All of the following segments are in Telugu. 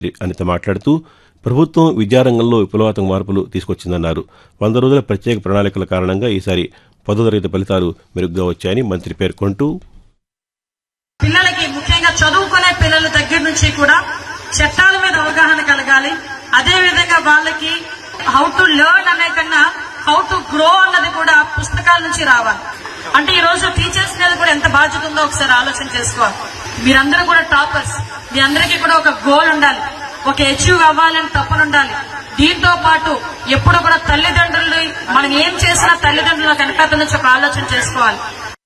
అనిత మాట్లాడుతూ ప్రభుత్వం విద్యారంగంలో విప్లవాత్మక మార్పులు తీసుకొచ్చిందన్నారు వంద రోజుల ప్రత్యేక ప్రణాళికల కారణంగా ఈసారి పదో తరగతి ఫలితాలు మెరుగ్గా వచ్చాయని మంత్రి పేర్కొంటూ పిల్లలకి ముఖ్యంగా చదువుకునే పిల్లల దగ్గర నుంచి కూడా చట్టాల మీద అవగాహన కలగాలి అదే విధంగా వాళ్ళకి హౌ టు లెర్న్ అనే కన్నా హౌ టు గ్రో అన్నది కూడా పుస్తకాల నుంచి రావాలి అంటే ఈ రోజు టీచర్స్ మీద కూడా ఎంత బాధ్యత ఉందో ఒకసారి ఆలోచన చేసుకోవాలి మీరందరూ కూడా టాపర్స్ మీ అందరికీ కూడా ఒక గోల్ ఉండాలి ఒక అచీవ్ అవ్వాలని తప్పన ఉండాలి దీంతో పాటు ఎప్పుడు కూడా తల్లిదండ్రులు మనం ఏం చేసినా తల్లిదండ్రుల వెనకాల నుంచి ఒక ఆలోచన చేసుకోవాలి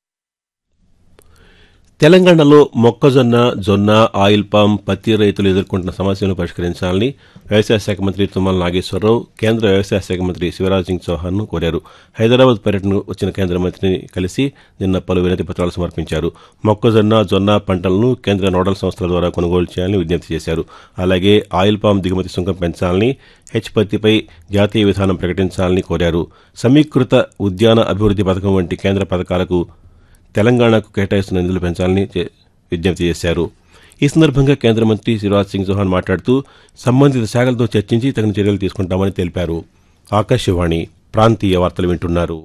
తెలంగాణలో మొక్కజొన్న జొన్న ఆయిల్ పామ్ పత్తి రైతులు ఎదుర్కొంటున్న సమస్యలను పరిష్కరించాలని వ్యవసాయ శాఖ మంత్రి తుమ్మల నాగేశ్వరరావు కేంద్ర వ్యవసాయ శాఖ మంత్రి శివరాజ్ సింగ్ చౌహాన్ ను కోరారు హైదరాబాద్ పర్యటనకు వచ్చిన కేంద్ర మంత్రిని కలిసి నిన్న పలు వినతి పత్రాలు సమర్పించారు మొక్కజొన్న జొన్న పంటలను కేంద్ర నోడల్ సంస్థల ద్వారా కొనుగోలు చేయాలని విజ్ఞప్తి చేశారు అలాగే ఆయిల్ పామ్ దిగుమతి సుంకం పెంచాలని హెచ్ పత్తిపై జాతీయ విధానం ప్రకటించాలని కోరారు సమీకృత ఉద్యాన అభివృద్ది పథకం వంటి కేంద్ర పథకాలకు తెలంగాణకు కేటాయిస్తున్న నిధులు పెంచాలని చే- విజ్ఞప్తి చేశారు ఈ సందర్భంగా కేంద్ర మంత్రి శివరాజ్ సింగ్ చౌహాన్ మాట్లాడుతూ సంబంధిత శాఖలతో చర్చించి తగిన చర్యలు తీసుకుంటామని తెలిపారు ఆకాశవాణి ప్రాంతీయ వార్తలు వింటున్నారు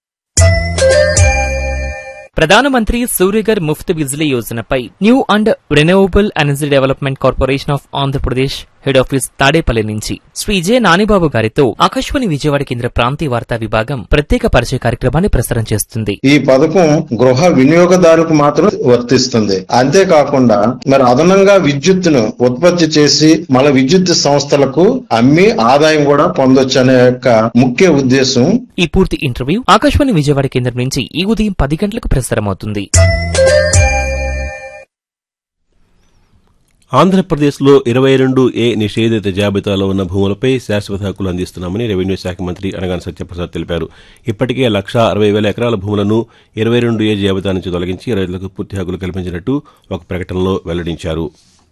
ప్రధానమంత్రి సూర్యగర్ ముఫ్త్ బిజ్లీ యోజనపై new and renewable energy development corporation of Andhra Pradesh head office Tadepalli నుంచి శ్రీ జె నానిబాబు గారితో ఆకాశవాణి విజయవాడ కేంద్ర ప్రాంతీయ వార్తా విభాగం ప్రత్యేక పరిచయ కార్యక్రమాన్ని ప్రసారం చేస్తుంది ఈ పథకం గృహ వినియోగదారులకు మాత్రం వర్తిస్తుంది అంతేకాకుండా మరి అదనంగా విద్యుత్తును ఉత్పత్తి చేసి మన విద్యుత్ సంస్థలకు అమ్మి ఆదాయం కూడా పొందొచ్చు అనే యొక్క ముఖ్య ఉద్దేశం ఈ పూర్తి ఇంటర్వ్యూ ఆకాశవాణి విజయవాడ కేంద్రం నుంచి ఈ ఉదయం పది గంటలకు ప్రసారమవుతుంది ఆంధ్రప్రదేశ్లో ఇరవై రెండు ఏ నిషేధిత జాబితాలో ఉన్న భూములపై శాశ్వత హక్కులు అందిస్తున్నామని రెవెన్యూ శాఖ మంత్రి అనగాని సత్యప్రసాద్ తెలిపారు ఇప్పటికే లక్షా అరవై వేల ఎకరాల భూములను ఇరవై రెండు ఏ జాబితా నుంచి తొలగించి రైతులకు పూర్తి హక్కులు కల్పించినట్టు ఒక ప్రకటనలో వెల్లడించారు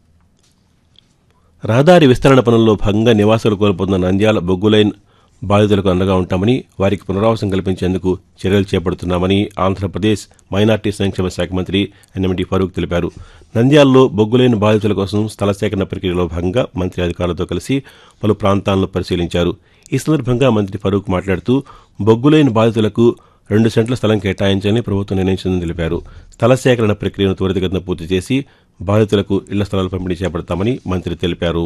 రహదారి విస్తరణ పనుల్లో భాగంగా నివాసాలు కోల్పోతున్న నంద్యాల బొగ్గులైన్ బాధితులకు అండగా ఉంటామని వారికి పునరావాసం కల్పించేందుకు చర్యలు చేపడుతున్నామని ఆంధ్రప్రదేశ్ మైనార్టీ సంక్షేమ శాఖ మంత్రి ఎన్ఎండి ఫరూక్ తెలిపారు నంద్యాలలో బొగ్గులైన బాధితుల కోసం స్థల సేకరణ ప్రక్రియలో భాగంగా మంత్రి అధికారులతో కలిసి పలు ప్రాంతాలను పరిశీలించారు ఈ సందర్భంగా మంత్రి ఫరూక్ మాట్లాడుతూ బొగ్గులైన బాధితులకు రెండు సెంట్ల స్థలం కేటాయించాలని ప్రభుత్వం నిర్ణయించిందని తెలిపారు స్థల సేకరణ ప్రక్రియను త్వరితగతిన పూర్తి చేసి బాధితులకు ఇళ్ల స్థలాలు పంపిణీ చేపడతామని మంత్రి తెలిపారు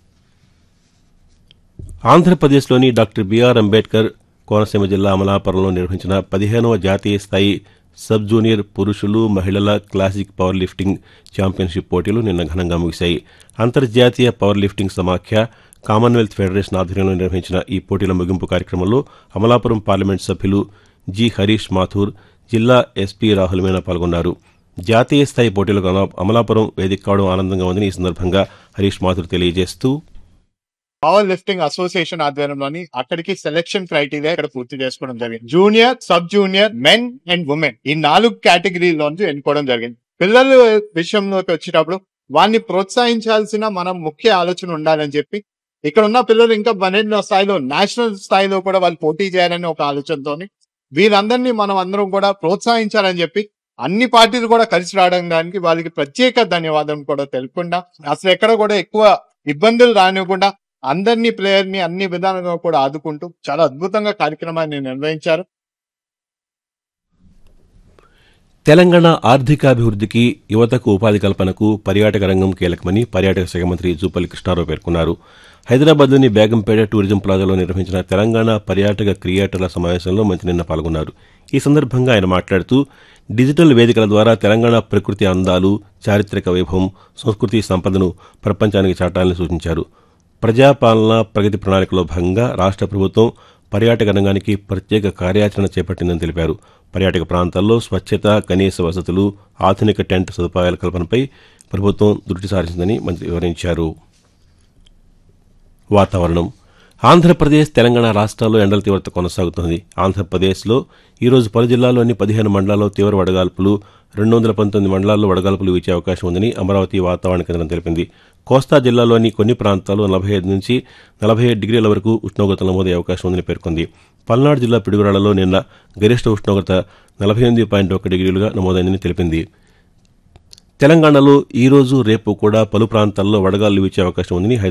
ఆంధ్రప్రదేశ్లోని డాక్టర్ బిఆర్ అంబేద్కర్ కోనసీమ జిల్లా అమలాపురంలో నిర్వహించిన పదిహేనవ జాతీయ స్థాయి సబ్ జూనియర్ పురుషులు మహిళల క్లాసిక్ పవర్ లిఫ్టింగ్ ఛాంపియన్షిప్ పోటీలు నిన్న ఘనంగా ముగిశాయి అంతర్జాతీయ పవర్ లిఫ్టింగ్ సమాఖ్య కామన్వెల్త్ ఫెడరేషన్ ఆధ్వర్యంలో నిర్వహించిన ఈ పోటీల ముగింపు కార్యక్రమంలో అమలాపురం పార్లమెంట్ సభ్యులు జి హరీష్ మాథూర్ జిల్లా ఎస్పీ రాహుల్ మీనా పాల్గొన్నారు జాతీయ స్థాయి పోటీలకు అమలా- అమలాపురం వేదిక కావడం ఆనందంగా ఉందని ఈ సందర్భంగా హరీష్ మాథూర్ తెలియజేస్తూ పవర్ లిఫ్టింగ్ అసోసియేషన్ ఆధ్వర్యంలోని అక్కడికి సెలెక్షన్ క్రైటీరియా ఇక్కడ పూర్తి చేసుకోవడం జరిగింది junior sub junior men and women ఈ నాలుగు కేటగిరీలోంచి ఎన్నుకోవడం జరిగింది పిల్లల విషయంలోకి వచ్చేటప్పుడు వారిని ప్రోత్సహించాల్సిన మనం ముఖ్య ఆలోచన ఉండాలని చెప్పి ఇక్కడ ఉన్న పిల్లలు ఇంకా పన్నెండో స్థాయిలో నేషనల్ స్థాయిలో కూడా వాళ్ళు పోటీ చేయాలని ఒక ఆలోచనతోని వీరందరినీ మనం అందరం కూడా ప్రోత్సహించాలని చెప్పి అన్ని పార్టీలు కూడా కలిసి రావడం దానికి వాళ్ళకి ప్రత్యేక ధన్యవాదం కూడా తెలుపుకుండా అసలు ఎక్కడ కూడా ఎక్కువ ఇబ్బందులు రానివ్వకుండా అందరినీ ప్లేయర్ ని అన్ని విధాలుగా కూడా ఆదుకుంటూ చాలా అద్భుతంగా కార్యక్రమాన్ని నిర్వహించారు తెలంగాణ ఆర్థికాభివృద్ధికి యువతకు ఉపాధి కల్పనకు పర్యాటక రంగం కీలకమని పర్యాటక శాఖ మంత్రి జూపల్లి కృష్ణారావు పేర్కొన్నారు హైదరాబాద్లోని బేగంపేట టూరిజం ప్లాజాలో నిర్వహించిన తెలంగాణ పర్యాటక క్రియేటర్ల సమావేశంలో మంత్రి నిన్న పాల్గొన్నారు ఈ సందర్భంగా ఆయన మాట్లాడుతూ డిజిటల్ వేదికల ద్వారా తెలంగాణ ప్రకృతి అందాలు చారిత్రక వైభవం సంస్కృతి సంపదను ప్రపంచానికి చాటాలని సూచించారు ప్రజాపాలన ప్రగతి ప్రణాళికలో భాగంగా రాష్ట్ర ప్రభుత్వం పర్యాటక రంగానికి ప్రత్యేక కార్యాచరణ చేపట్టిందని తెలిపారు పర్యాటక ప్రాంతాల్లో స్వచ్ఛత కనీస వసతులు ఆధునిక టెంట్ సదుపాయాల కల్పనపై ప్రభుత్వం దృష్టి సారించిందని మంత్రి వివరించారు వాతావరణం ఆంధ్రప్రదేశ్ తెలంగాణ రాష్ట్రాల్లో ఎండల తీవ్రత కొనసాగుతోంది ఆంధ్రప్రదేశ్లో ఈరోజు పలు జిల్లాల్లోని పదిహేను మండలాల్లో తీవ్ర వడగాల్పులు రెండు వందల పంతొమ్మిది మండలాల్లో వడగాల్పులు వీచే అవకాశం ఉందని అమరావతి వాతావరణ కేంద్రం తెలిపింది కోస్తా జిల్లాలోని కొన్ని ప్రాంతాల్లో నలభై ఐదు నుంచి నలభై ఏడు డిగ్రీల వరకు ఉష్ణోగ్రత నమోదయ్యే అవకాశం ఉందని పేర్కొంది పల్నాడు జిల్లా పిడుగురాళ్లలో నిన్న గరిష్ట ఉష్ణోగ్రత నలభై ఎనిమిది పాయింట్ ఒక డిగ్రీలుగా నమోదైందని తెలిపింది తెలంగాణలో ఈ రోజు రేపు కూడా పలు ప్రాంతాల్లో వడగాలు వీచే అవకాశం ఉందని